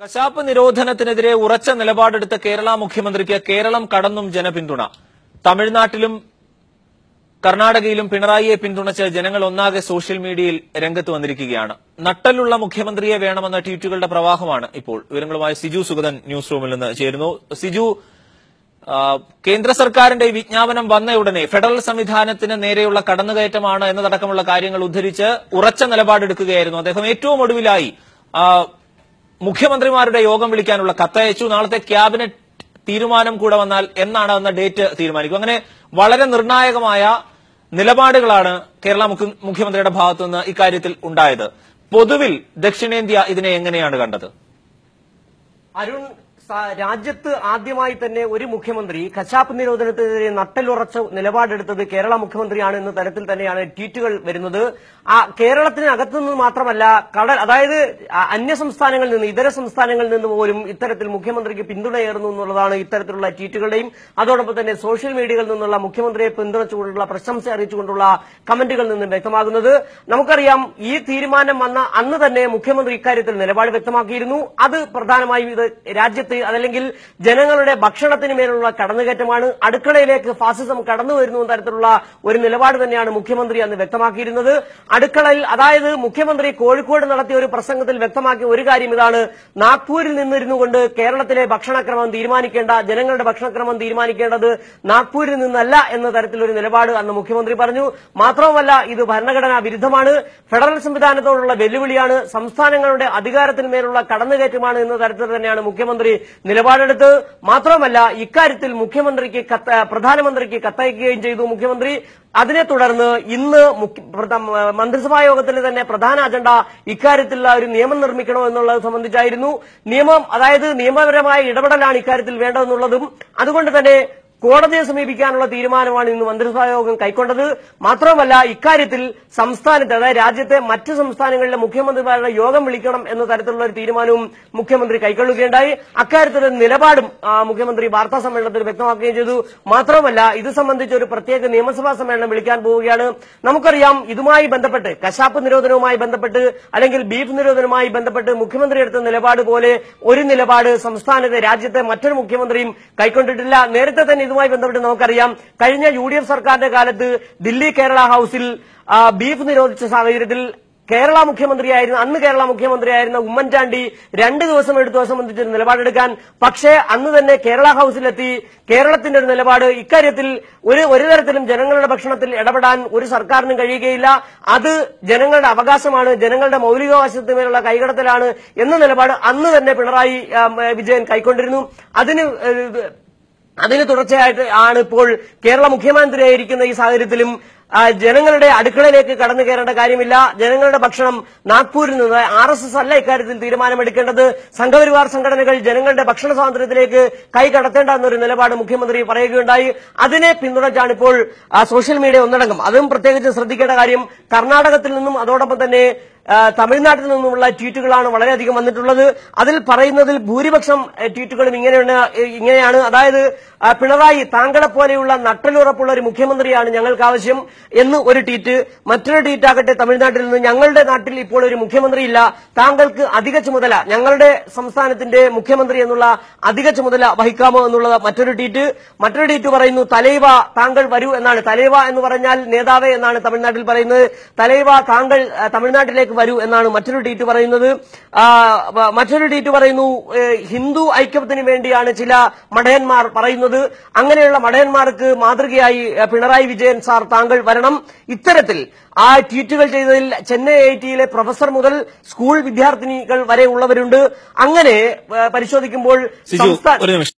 കശാപ്പ് നിരോധനത്തിനെതിരെ ഉറച്ച നിലപാടെടുത്ത കേരള മുഖ്യമന്ത്രിക്ക് കേരളം കടന്നും ജനപിന്തുണ തമിഴ്നാട്ടിലും കർണാടകയിലും പിണറായിയെ പിന്തുണച്ച് ജനങ്ങൾ ഒന്നാകെ സോഷ്യൽ മീഡിയയിൽ രംഗത്ത് വന്നിരിക്കുകയാണ് നട്ടലുള്ള മുഖ്യമന്ത്രിയെ വേണമെന്ന ട്വീറ്റുകളുടെ പ്രവാഹമാണ് ഇപ്പോൾ വിവരങ്ങളുമായി സിജു സുഗതൻ ന്യൂസ് റൂമിൽ നിന്ന് ചേരുന്നു സിജു ആ, കേന്ദ്ര സർക്കാരിന്റെ ഈ വിജ്ഞാപനം വന്ന ഉടനെ ഫെഡറൽ സംവിധാനത്തിന് നേരെയുള്ള കടന്നുകയറ്റമാണ് എന്നതടക്കമുള്ള കാര്യങ്ങൾ ഉദ്ധരിച്ച് ഉറച്ച നിലപാടെടുക്കുകയായിരുന്നു അദ്ദേഹം ഏറ്റവും ഒടുവിലായി ആ, മുഖ്യമന്ത്രിമാരുടെ യോഗം വിളിക്കാനുള്ള കത്തയച്ചു നാളത്തെ ക്യാബിനറ്റ് തീരുമാനം കൂടെ വന്നാൽ എന്നാണ് എന്ന ഡേറ്റ് തീരുമാനിക്കും അങ്ങനെ വളരെ നിർണായകമായ നിലപാടുകളാണ് കേരള മുഖ്യ- മുഖ്യമന്ത്രിയുടെ ഭാഗത്തുനിന്ന് ഇക്കാര്യത്തിൽ ഉണ്ടായത് പൊതുവിൽ ദക്ഷിണേന്ത്യ ഇതിനെ എങ്ങനെയാണ് കണ്ടത് അരുൺ സ- രാജ്യത്ത് ആദ്യമായി തന്നെ ഒരു മുഖ്യമന്ത്രി കശാപ്പ് നിരോധനത്തിനെതിരെ നട്ടലുറച്ച നിലപാടെടുത്തത് കേരള മുഖ്യമന്ത്രിയാണ് എന്ന തരത്തിൽ തന്നെയാണ് ട്വീറ്റുകൾ വരുന്നത് ആ കേരളത്തിനകത്തു നിന്ന് മാത്രമല്ല കടൽ അതായത് ആ അന്യ സംസ്ഥാനങ്ങളിൽ നിന്ന് ഇതര സംസ്ഥാനങ്ങളിൽ നിന്ന് പോലും ഇത്തരത്തിൽ മുഖ്യമന്ത്രിക്ക് പിന്തുണയേറുന്നു എന്നുള്ളതാണ് ഇത്തരത്തിലുള്ള ട്വീറ്റുകളുടെയും അതോടൊപ്പം തന്നെ സോഷ്യൽ മീഡിയകളിൽ നിന്നുള്ള മുഖ്യമന്ത്രിയെ പിന്തുണച്ചുകൊണ്ടുള്ള പ്രശംസ അറിയിച്ചുകൊണ്ടുള്ള കമന്റുകളിൽ നിന്നും വ്യക്തമാകുന്നത് നമുക്കറിയാം ഈ തീരുമാനം വന്ന അന്ന് തന്നെ മുഖ്യമന്ത്രി ഇക്കാര്യത്തിൽ നിലപാട് വ്യക്തമാക്കിയിരുന്നു അത് പ്രധാനമായും ഇത് രാജ്യത്ത് അതല്ലെങ്കിൽ ജനങ്ങളുടെ ഭക്ഷണത്തിന് മേലുള്ള കടന്നുകയറ്റമാണ് അടുക്കളയിലേക്ക് ഫാസിസം കടന്നു വരുന്നു എന്ന തരത്തിലുള്ള ഒരു നിലപാട് തന്നെയാണ് മുഖ്യമന്ത്രി അന്ന് വ്യക്തമാക്കിയിരുന്നത് അടുക്കളയിൽ അതായത് മുഖ്യമന്ത്രി കോഴിക്കോട് നടത്തിയ ഒരു പ്രസംഗത്തിൽ വ്യക്തമാക്കിയ ഒരു കാര്യം ഇതാണ് നാഗ്പൂരിൽ നിന്നിരുന്നു കൊണ്ട് കേരളത്തിലെ ഭക്ഷണക്രമം തീരുമാനിക്കേണ്ട ജനങ്ങളുടെ ഭക്ഷണക്രമം തീരുമാനിക്കേണ്ടത് നാഗ്പൂരിൽ നിന്നല്ല എന്ന തരത്തിലൊരു നിലപാട് അന്ന് മുഖ്യമന്ത്രി പറഞ്ഞു മാത്രവുമല്ല ഇത് ഭരണഘടനാ വിരുദ്ധമാണ് ഫെഡറൽ സംവിധാനത്തോടുള്ള വെല്ലുവിളിയാണ് സംസ്ഥാനങ്ങളുടെ അധികാരത്തിന് മേലുള്ള കടന്നുകയറ്റമാണ് എന്ന തരത്തിൽ തന്നെയാണ് മുഖ്യമന്ത്രി നിലപാടെടുത്ത് മാത്രമല്ല ഇക്കാര്യത്തിൽ മുഖ്യമന്ത്രിക്ക് കത്ത് പ്രധാനമന്ത്രിക്ക് കത്തയക്കുകയും ചെയ്തു മുഖ്യമന്ത്രി അതിനെ തുടർന്ന് ഇന്ന് മുഖ്യ- പ്രധ- മന്ത്രിസഭാ യോഗത്തിലെ തന്നെ പ്രധാന അജണ്ട ഇക്കാര്യത്തിലുള്ള ഒരു നിയമം നിർമ്മിക്കണോ എന്നുള്ളത് സംബന്ധിച്ചായിരുന്നു നിയമം അതായത് നിയമപരമായ ഇടപെടലാണ് ഇക്കാര്യത്തിൽ വേണ്ടതെന്നുള്ളതും അതുകൊണ്ട് തന്നെ കോടതിയെ സമീപിക്കാനുള്ള തീരുമാനമാണ് ഇന്ന് മന്ത്രിസഭാ യോഗം കൈക്കൊണ്ടത് മാത്രമല്ല ഇക്കാര്യത്തിൽ സംസ്ഥാനത്ത് അതായത് രാജ്യത്തെ മറ്റ് സംസ്ഥാനങ്ങളിലെ മുഖ്യമന്ത്രിമാരുടെ യോഗം വിളിക്കണം എന്ന തരത്തിലുള്ള ഒരു തീരുമാനവും മുഖ്യമന്ത്രി കൈക്കൊള്ളുകയുണ്ടായി അക്കാര്യത്തിലൊരു നിലപാടും ആ, മുഖ്യമന്ത്രി വാർത്താ സമ്മേളനത്തിൽ വ്യക്തമാക്കുകയും ചെയ്തു മാത്രമല്ല ഇത് സംബന്ധിച്ച് ഒരു പ്രത്യേക നിയമസഭാ സമ്മേളനം വിളിക്കാൻ പോവുകയാണ് നമുക്കറിയാം ഇതുമായി ബന്ധപ്പെട്ട് കശാപ്പ് നിരോധനവുമായി ബന്ധപ്പെട്ട് അല്ലെങ്കിൽ ബീഫ് നിരോധനവുമായി ബന്ധപ്പെട്ട് മുഖ്യമന്ത്രി എടുത്ത നിലപാട് പോലെ ഒരു നിലപാട് സംസ്ഥാനത്തെ രാജ്യത്തെ മറ്റൊരു മുഖ്യമന്ത്രിയും കൈക്കൊണ്ടിട്ടില്ല നേരത്തെ തന്നെ ഇതുമായി ബന്ധപ്പെട്ട് നമുക്കറിയാം കഴിഞ്ഞ യു ഡി എഫ് സർക്കാരിന്റെ കാലത്ത് ദില്ലി കേരള ഹൌസിൽ ആ, ബീഫ് നിരോധിച്ച സാഹചര്യത്തിൽ കേരള മുഖ്യമന്ത്രിയായിരുന്ന അന്ന് കേരള മുഖ്യമന്ത്രിയായിരുന്ന ഉമ്മൻചാണ്ടി രണ്ട് ദിവസം എടുത്തു അത് സംബന്ധിച്ചൊരു നിലപാടെടുക്കാൻ പക്ഷേ അന്ന് തന്നെ കേരള ഹൌസിലെത്തി കേരളത്തിന്റെ ഒരു നിലപാട് ഇക്കാര്യത്തിൽ ഒരു ഒരു തരത്തിലും ജനങ്ങളുടെ ഭക്ഷണത്തിൽ ഇടപെടാൻ ഒരു സർക്കാരിനും കഴിയുകയില്ല അത് ജനങ്ങളുടെ അവകാശമാണ് ജനങ്ങളുടെ മൌലികാവകാശത്തിന്മേലുള്ള കൈകടത്തലാണ് എന്ന നിലപാട് അന്ന് തന്നെ പിണറായി ആ, വിജയൻ കൈക്കൊണ്ടിരുന്നു അതിന് ഏഹ്, അതിന് തുടർച്ചയായിട്ട് ആണ് ഇപ്പോൾ കേരള മുഖ്യമന്ത്രിയായിരിക്കുന്ന ഈ സാഹചര്യത്തിലും ആ, ജനങ്ങളുടെ അടുക്കളയിലേക്ക് കടന്നു കയറേണ്ട കാര്യമില്ല ജനങ്ങളുടെ ഭക്ഷണം നാഗ്പൂരിൽ നിന്ന് ആർ എസ് എസ് അല്ല ഇക്കാര്യത്തിൽ തീരുമാനമെടുക്കേണ്ടത് സംഘപരിവാർ സംഘടനകൾ ജനങ്ങളുടെ ഭക്ഷണ സ്വാതന്ത്ര്യത്തിലേക്ക് കൈ കടത്തേണ്ട എന്നൊരു നിലപാട് മുഖ്യമന്ത്രി പറയുകയുണ്ടായി അതിനെ പിന്തുണച്ചാണ് ഇപ്പോൾ ആ, സോഷ്യൽ മീഡിയ ഒന്നടങ്കം അതും പ്രത്യേകിച്ച് ശ്രദ്ധിക്കേണ്ട കാര്യം കർണാടകത്തിൽ നിന്നും അതോടൊപ്പം തന്നെ ആ, തമിഴ്നാട്ടിൽ നിന്നുമുള്ള ട്വീറ്റുകളാണ് വളരെയധികം വന്നിട്ടുള്ളത് അതിൽ പറയുന്നതിൽ ഭൂരിപക്ഷം ഏ, ട്വീറ്റുകളും ഇങ്ങനെയാണ് ഏ, ഇങ്ങനെയാണ് അതായത് ആ, പിണറായി താങ്കളെ പോലെയുള്ള നട്ടലുറപ്പുള്ള ഒരു മുഖ്യമന്ത്രിയാണ് ഞങ്ങൾക്ക് ആവശ്യം എന്ന് ഒരു ട്വീറ്റ് മറ്റൊരു ട്വീറ്റ് ആകട്ടെ തമിഴ്നാട്ടിൽ നിന്ന് ഞങ്ങളുടെ നാട്ടിൽ ഇപ്പോൾ ഒരു മുഖ്യമന്ത്രിയില്ല താങ്കൾക്ക് അധിക ചുമതല ഞങ്ങളുടെ സംസ്ഥാനത്തിന്റെ മുഖ്യമന്ത്രി എന്നുള്ള അധിക ചുമതല വഹിക്കാമോ എന്നുള്ള മറ്റൊരു ട്വീറ്റ് മറ്റൊരു ട്വീറ്റ് പറയുന്നു തലൈവ താങ്കൾ വരൂ എന്നാണ് തലൈവ എന്ന് പറഞ്ഞാൽ നേതാവേ എന്നാണ് തമിഴ്നാട്ടിൽ പറയുന്നത് തലൈവ താങ്കൾ ആ, തമിഴ്നാട്ടിലേക്ക് വരൂ എന്നാണ് മറ്റൊരു ട്വീറ്റ് പറയുന്നത് ആ, വ- മറ്റൊരു ട്വീറ്റ് പറയുന്നു ഏ, ഹിന്ദു ഐക്യത്തിന് വേണ്ടിയാണ് ചില മടയന്മാർ പറയുന്നത് അങ്ങനെയുള്ള മടയന്മാർക്ക് മാതൃകയായി ഏ, പിണറായി വിജയൻ സാർ താങ്കൾ വരണം ഇത്തരത്തിൽ ആ ട്വീറ്റുകൾ ചെയ്തതിൽ ചെന്നൈ ഐ ടിയിലെ പ്രൊഫസർ മുതൽ സ്കൂൾ വിദ്യാർത്ഥിനികൾ വരെ ഉള്ളവരുണ്ട് അങ്ങനെ ഏ, പരിശോധിക്കുമ്പോൾ സിജു സംസ്ഥാന ഒരു നിമിഷം